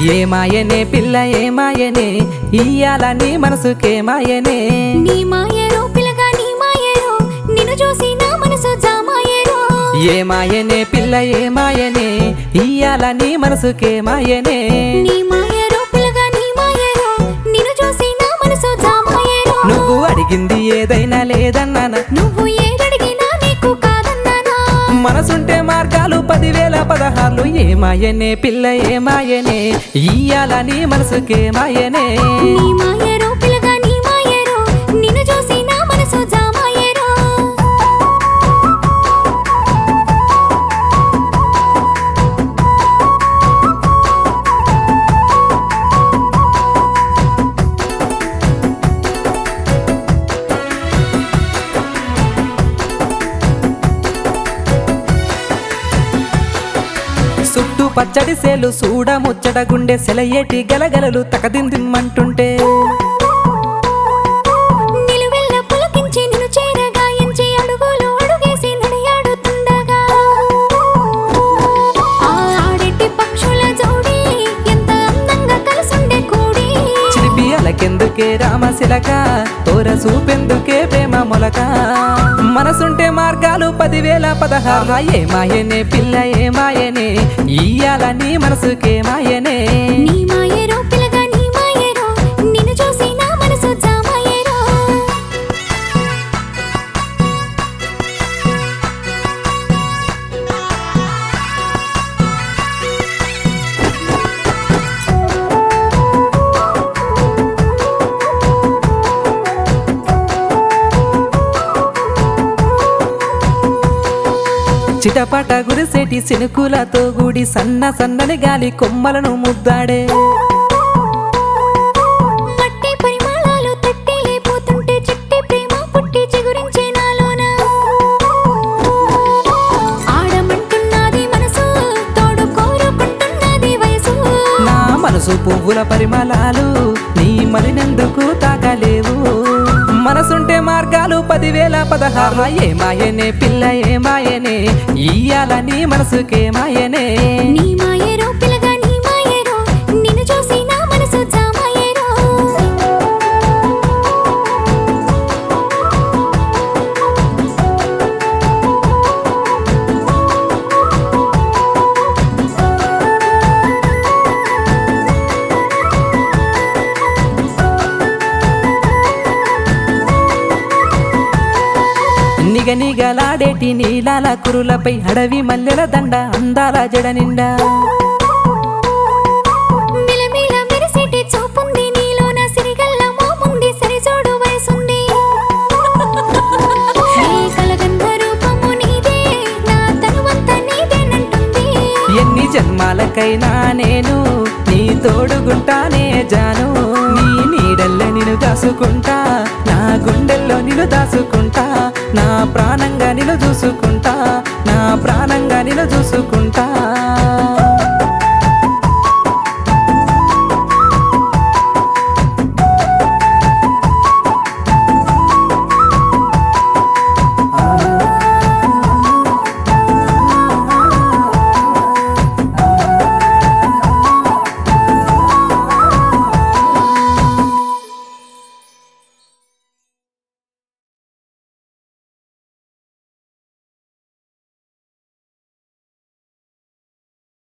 ఏమాయనే పిల్ల ఏమాయనే ఇయ్యాల నీ మనసుకేమాయనే నీ మాయరో పిల్లగా నీ మాయరో నిన్ను చూసి నా మనసు జామాయరో ఏమాయనే పిల్ల ఏమాయనే ఇయ్యాల నీ మనసుకేమాయనే నీ మాయరో పిల్లగా నీ మాయరో నిన్ను చూసి నా మనసు జామాయరో నువ్వు అడిగింది ఏదైనా లేదన్నానా నువ్వు ఏదడిగినా నీకు కాదన్నానా మనసుంటే మార్గాలు పదివేల పదహార్లు ఏమాయనే పిల్ల ఏమాయనే ఇయ్యాల నీ మనసుకేమాయనే నీ మాయరో పిల్లగా నీ మాయరో నిన్ను చూసి నా మనసు జామాయరో చుట్టూ పచ్చడి సేలు చూడ ముచ్చట గుండె సెలయేటి గలగలలు తకదిందిమ్మంటుంటే నిలువెల్ల పులకించి నిన్ను చేరగాయించి అడుగులు అడుగేసి నడియాడుతుండగా ఆ ఆడెట్టి పక్షుల జోడి ఎంత అందంగా కలుసుండే కూడి చిలిపి అలకెందుకే రామశిలక తోర చూపెందుకే ప్రేమ మొలక మనసుంటే మార్గాలు పదివేల పదహారు ఏమాయనే పిల్ల ఏమాయనే ఇయ్యాల నీ మనసుకేమాయనే నీ మాయరో పిల్లగా నీ మాయరో నిన్ను చూసి నా మనసు జామాయరో చిటపట గురిసేటి సినుకులతో గుడి సన్న సన్నని గాలి కొమ్మలను ముద్దాడే మట్టి పరిమళాలు తట్టి లేపోతుంటే చిట్టి ప్రేమ పుట్టి చిగురించే నాలోన ఆడమంటున్నది మనసు తోడు కోరుకుంటున్నది వయసు నా మనసు పువ్వుల పరిమళాలు నీ మరినందుకు తాకలేవు మనసుంటే మార్గాలు పదివేల పదహారు ఏమాయనే పిల్ల ఏమాయనే ఇయ్యాల నీ మనసుకేమాయనే నీ మాయరో పిల్లగా నీ మాయరో నిన్ను చూసి నా మనసు జామాయరో నిగ నిగలాడేటి నీలాల కురులపై అడవి మల్లెల దండ అందాల జడ నిండా మిలమిల మెరిసేటి చూపుంది నీలోన సిరిగల్ల మోముంది సరిజోడు వయసుంది నీ కలగంధ రూపము నీదే నా తనువంతా నీదేనంటుంది ఎన్ని జన్మాలకైనా నేను నీ తోడుగుంటానే జాను నీ నీడల్లో నిన్ను దాసుకుంటా నా గుండెల్లో నిన్ను దాసుకుంటా నా ప్రాణంగా